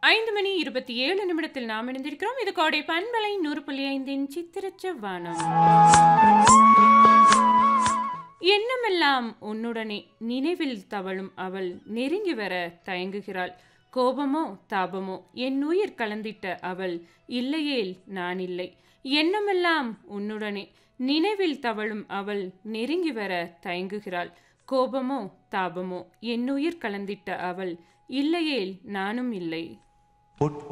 ஐந்து மணி இருபத்தி ஏழு நிமிடத்தில் நாம் இணைந்திருக்கிறோம் இது கோடை பண்பலை நூறு புள்ளி ஐந்தின் சித்திரச்ச வானம் எண்ணமெல்லாம் உன்னுடனே நினைவில் தவழும் அவள் நெருங்கி வர தயங்குகிறாள் கோபமோ தாபமோ என் உயிர் கலந்திட்ட அவள் இல்லையேல் நான் இல்லை எண்ணமெல்லாம் உன்னுடனே நினைவில் தவழும் அவள் நெருங்கி வர தயங்குகிறாள் கோபமோ தாபமோ என் உயிர் கலந்திட்ட அவள் இல்லையேல் நானும் இல்லை